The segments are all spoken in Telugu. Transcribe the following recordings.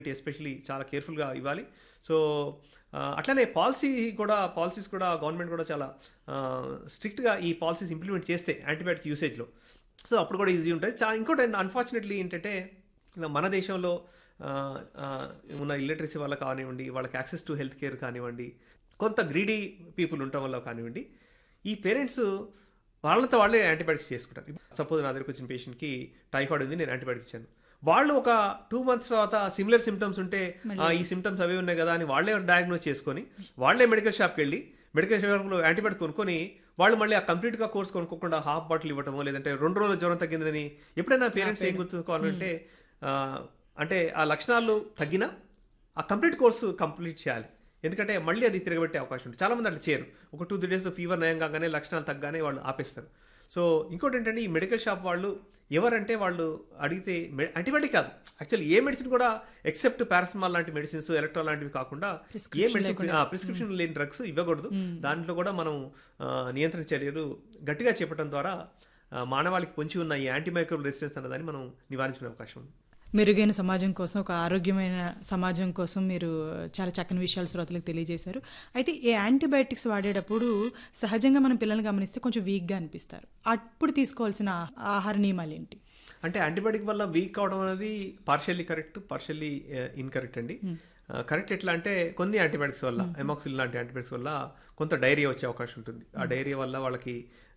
ఎస్పెషలీ చాలా కేర్ఫుల్గా ఇవ్వాలి సో ఆ, అట్లనే పాలసీ కూడా పాలసీస్ కూడా గవర్నమెంట్ కూడా చాలా స్ట్రిక్ట్గా ఈ పాలసీస్ ఇంప్లిమెంట్ చేస్తే యాంటీబయాటిక్ యూసేజ్లో సో అప్పుడు కూడా ఈజీ ఉంటుంది చా ఇంకోటి అన్ఫార్చునేట్లీ ఏంటంటే ఇలా మన దేశంలో ఆ, ఆ, ఉన్న ఇల్లిటరసీ వల్ల కానివ్వండి వాళ్ళకి యాక్సెస్ టు హెల్త్ కేర్ కానివ్వండి కొంత గ్రీడీ పీపుల్ ఉండటం వల్ల కానివ్వండి ఈ పేరెంట్స్ వాళ్ళతో వాళ్ళే యాంటీబయాటిక్స్ చేసుకుంటారు సపోజ్ నా దగ్గరికి వచ్చిన పేషెంట్కి టైఫాయిడ్ ఉంది నేను యాంటీబయాటిక్ ఇచ్చాను వాళ్ళు ఒక టూ మంత్స్ తర్వాత సిమిలర్ సిమ్టమ్స్ ఉంటే "ఆ, ఈ సిమ్టమ్స్ అవి ఉన్నాయి కదా అని వాళ్ళే డయాగ్నోస్ చేసుకొని వాళ్ళే మెడికల్ షాప్కి వెళ్ళి మెడికల్ షాప్లో యాంటీబయాటిక్ కొనుక్కొని వాళ్ళు మళ్ళీ ఆ కంప్లీట్గా కోర్స్ కొనుక్కోకుండా హాఫ్ బాటిల్ ఇవ్వటమో లేదంటే రెండు రోజులు జ్వరం తగ్గిందని ఎప్పుడైనా పేరెంట్స్ ఏం గుర్తుంచుకోవాలంటే ఆ, అంటే ఆ లక్షణాలు తగ్గినా ఆ కంప్లీట్ కోర్సు కంప్లీట్ చేయాలి ఎందుకంటే మళ్ళీ అది తిరగబెట్టే అవకాశం ఉంటుంది చాలా మంది అట్లా చేయరు ఒక టూ త్రీ డేస్ ఫీవర్ నయం కాగానే లక్షణాలు తగ్గానే వాళ్ళు ఆపేస్తారు సో ఇంకోటి ఏంటంటే ఈ మెడికల్ షాప్ వాళ్ళు ఎవరంటే వాళ్ళు అడిగితే యాంటీబయాటిక్ కాదు యాక్చువల్లీ ఏ మెడిసిన్ కూడా ఎక్సెప్ట్ పారాసిమాల్ లాంటి మెడిసిన్స్ ఎలక్ట్రాల్ లాంటివి కాకుండా ఏ Prescription మెడిసిన్ ప్రిస్క్రిప్షన్ లేని డ్రగ్స్ ఇవ్వకూడదు దాంట్లో కూడా మనం ఆ, నియంత్రణ చర్యలు గట్టిగా చేపట్టడం ద్వారా ఆ, మానవాళికి పొంచి ఉన్న ఈ యాంటీమైక్రోబ్ రెసిస్టెన్స్ అన్నదాన్ని మనం నివారించుకునే అవకాశం ఉంది మెరుగైన సమాజం కోసం ఒక ఆరోగ్యమైన సమాజం కోసం మీరు చాలా చక్కని విషయాలు శ్రోతలకు తెలియజేశారు అయితే ఈ యాంటీబయాటిక్స్ వాడేటప్పుడు సహజంగా మనం పిల్లల్ని గమనిస్తే కొంచెం వీక్గా అనిపిస్తారు అప్పుడు తీసుకోవాల్సిన ఆహార నియమాలు ఏంటి అంటే యాంటీబయాటిక్ వల్ల వీక్ అవడం అనేది పార్షియల్లీ కరెక్ట్ పార్షియల్లీ ఇన్కరెక్ట్ అండి కరెక్ట్ ఎట్లా అంటే కొన్ని యాంటీబయాటిక్స్ వల్ల ఎమాక్సిల్ లాంటి యాంటీబయాటిక్స్ వల్ల కొంత డైరియా వచ్చే అవకాశం ఉంటుంది ఆ డైరియా వల్ల వాళ్ళకి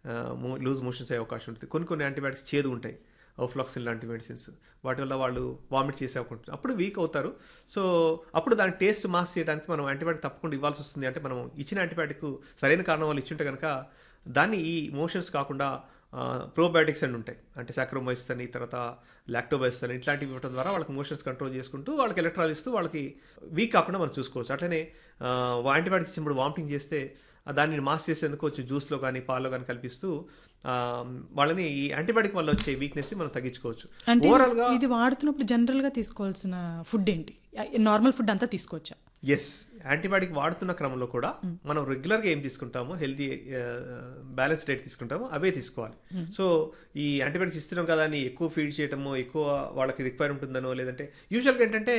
లూజ్ మోషన్స్ అయ్యే అవకాశం ఉంటుంది కొన్ని కొన్ని యాంటీబయాటిక్స్ చేదు ఉంటాయి ఓఫ్లాక్సిన్ లాంటి మెడిసిన్స్ వాటి వల్ల వాళ్ళు వామిట్ చేసే అవకాశం ఉంటుంది అప్పుడు వీక్ అవుతారు సో అప్పుడు దాని టేస్ట్ మాస్ చేయడానికి మనం యాంటీబయాటిక్ తప్పకుండా ఇవ్వాల్సి వస్తుంది అంటే మనం ఇచ్చిన యాంటీబయాటిక్ సరైన కారణం వల్ల ఇచ్చుంటే కనుక దాన్ని ఈ మోషన్స్ కాకుండా ప్రోబయాటిక్స్ అని ఉంటాయి అంటే సాక్రోమైసిస్ అని తర్వాత లాక్టోబైసిస్ అని ఇట్లాంటివి ఇవ్వడం ద్వారా వాళ్ళకి మోషన్స్ కంట్రోల్ చేసుకుంటూ వాళ్ళకి ఎలక్ట్రాల్ ఇస్తూ వాళ్ళకి వీక్ కాకుండా మనం చూసుకోవచ్చు అట్లనే యాంటీబయాటిక్స్ ఇచ్చినప్పుడు వామిటింగ్ చేస్తే ఆ దాన్ని మాస్ చేసేందుకు వచ్చి జ్యూస్లో కానీ పాల్లో కానీ కల్పిస్తూ ఆ, వాళ్ళని ఈ యాంటీబయాటిక్ వల్ల వచ్చే వీక్నెస్ మనం తగ్గించుకోవచ్చు అంటే ఓవరాల్గా ఇది వాడుతున్నప్పుడు జనరల్గా తీసుకోవాల్సిన ఫుడ్ ఏంటి నార్మల్ ఫుడ్ అంతా తీసుకోవచ్చా ఎస్ యాంటీబయాటిక్ వాడుతున్న క్రమంలో కూడా మనం రెగ్యులర్గా ఏం తీసుకుంటామో హెల్తీ బ్యాలెన్స్ డైట్ తీసుకుంటామో అవే తీసుకోవాలి సో ఈ యాంటీబయాటిక్స్ ఇస్తున్నాం కదా అని ఎక్కువ ఫీడ్ చేయటమో ఎక్కువ వాళ్ళకి రిక్వైర్ ఉంటుందనో లేదంటే యూజువల్గా ఏంటంటే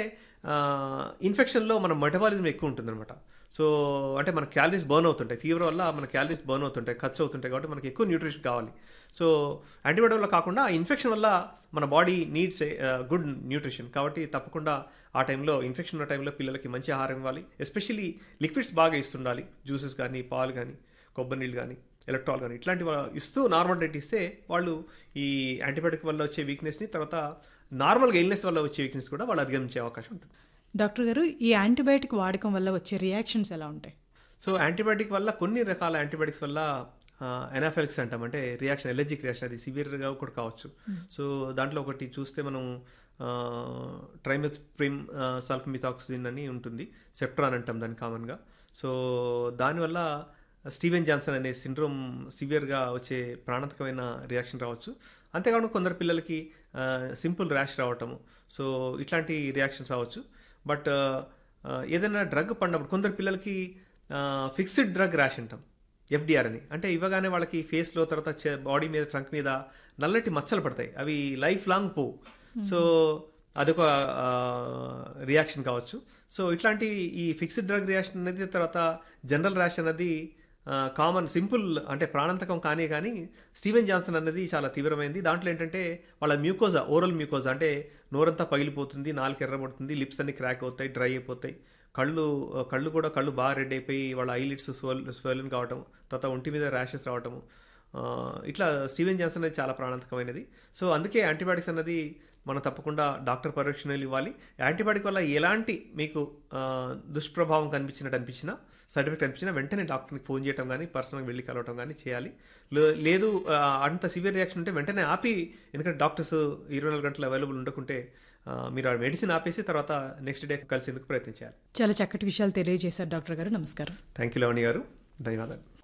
ఇన్ఫెక్షన్లో మన మెటబాలిజం ఎక్కువ ఉంటుందన్నమాట సో అంటే మన క్యాలరీస్ బర్న్ అవుతుంటాయి ఫీవర్ వల్ల మన క్యాలరీస్ బర్న్ అవుతుంటాయి ఖర్చు అవుతుంటాయి కాబట్టి మనకి ఎక్కువ న్యూట్రిషన్ కావాలి సో యాంటీబయాటిక్ వల్ల కాకుండా ఇన్ఫెక్షన్ వల్ల మన బాడీ నీడ్స్ గుడ్ న్యూట్రిషన్ కాబట్టి తప్పకుండా ఆ టైంలో ఇన్ఫెక్షన్ ఉన్న టైంలో పిల్లలకి మంచి ఆహారం ఇవ్వాలి ఎస్పెషల్లీ లిక్విడ్స్ బాగా ఇస్తుండాలి జ్యూసెస్ కానీ పాలు కానీ కొబ్బరి నీళ్ళు కానీ ఎలక్ట్రాల్ కానీ ఇట్లాంటివి ఇస్తూ నార్మల్ డైట్ ఇస్తే వాళ్ళు ఈ యాంటీబయాటిక్ వల్ల వచ్చే వీక్నెస్ని తర్వాత నార్మల్గా ఇల్నెస్ వల్ల వచ్చే వీక్నెస్ కూడా వాళ్ళు అధిగమించే అవకాశం ఉంటుంది డాక్టర్ గారు ఈ యాంటీబయాటిక్ వాడకం వల్ల వచ్చే రియాక్షన్స్ ఎలా ఉంటాయి సో యాంటీబయాటిక్ వల్ల కొన్ని రకాల యాంటీబయాటిక్స్ వల్ల ఎనాఫెలిక్స్ అంటాం అంటే రియాక్షన్ ఎలర్జిక్ రియాక్షన్ అది సివియర్గా కూడా కావచ్చు సో దాంట్లో ఒకటి చూస్తే మనం ట్రైమెథ్ప్రిమ్ సల్ఫమిథాక్సిన్ అని ఉంటుంది సెప్ట్రాన్ అంటాం దాన్ని కామన్గా సో దానివల్ల స్టీవెన్ జాన్సన్ అనే సిండ్రోమ్ సివియర్గా వచ్చే ప్రాణాంతకమైన రియాక్షన్ రావచ్చు అంతేకాకుండా కొందరు పిల్లలకి సింపుల్ ర్యాష్ రావటము సో ఇట్లాంటి రియాక్షన్స్ రావచ్చు బట్ ఏదైనా డ్రగ్ పడినప్పుడు కొందరు పిల్లలకి ఫిక్స్డ్ డ్రగ్ ర్యాష్ అంటాం ఎఫ్డిఆర్ అని అంటే ఇవ్వగానే వాళ్ళకి ఫేస్లో తర్వాత బాడీ మీద ట్రంక్ మీద నల్లటి మచ్చలు పడతాయి అవి లైఫ్ లాంగ్ పోవు సో అదొక రియాక్షన్ కావచ్చు సో ఇట్లాంటి ఈ ఫిక్స్డ్ డ్రగ్ రియాక్షన్ అనేది తర్వాత జనరల్ ర్యాష్ అనేది కామన్ సింపుల్ అంటే ప్రాణాంతకం కానీ కానీ స్టీవెన్ జాన్సన్ అనేది చాలా తీవ్రమైంది దాంట్లో ఏంటంటే వాళ్ళ మ్యూకోజా ఓరల్ మ్యూకోజా అంటే నోరంతా పగిలిపోతుంది నాలుగు ఎర్రబడుతుంది లిప్స్ అన్ని క్రాక్ అవుతాయి డ్రై అయిపోతాయి కళ్ళు కళ్ళు కూడా కళ్ళు బాగా రెడ్ అయిపోయి వాళ్ళ ఐలిడ్స్ స్వెల్ స్వెలన్ కావటం తర్వాత ఒంటి మీద ర్యాషెస్ రావటము ఆ, ఇట్లా స్టీవెన్ జాన్సన్ అనేది చాలా ప్రాణాంతకమైనది సో అందుకే యాంటీబయాటిక్స్ అన్నది మనం తప్పకుండా డాక్టర్ పరీక్షణలు ఇవ్వాలి యాంటీబయాటిక్ వల్ల ఎలాంటి మీకు ఆ, దుష్ప్రభావం కనిపించినట్టు అనిపించినా సైడ్ ఎఫెక్ట్ అనిపించినా వెంటనే డాక్టర్కి ఫోన్ చేయడం కానీ పర్సనల్గా వెళ్ళి కలవటం కానీ చేయాలి లే- లేదు ఆ, అంత సివియర్ రియాక్షన్ ఉంటే వెంటనే ఆపి ఎందుకంటే డాక్టర్స్ ఇరవై నాలుగు గంటలు అవైలబుల్ ఉండకుంటే ఆ, మీరు ఆ మెడిసిన్ ఆపేసి తర్వాత నెక్స్ట్ డే కలిసేందుకు ప్రయత్నించాలి చాలా చక్కటి విషయాలు తెలియజేశారు డాక్టర్ గారు నమస్కారం థ్యాంక్ యూ లవణి గారు ధన్యవాదాలు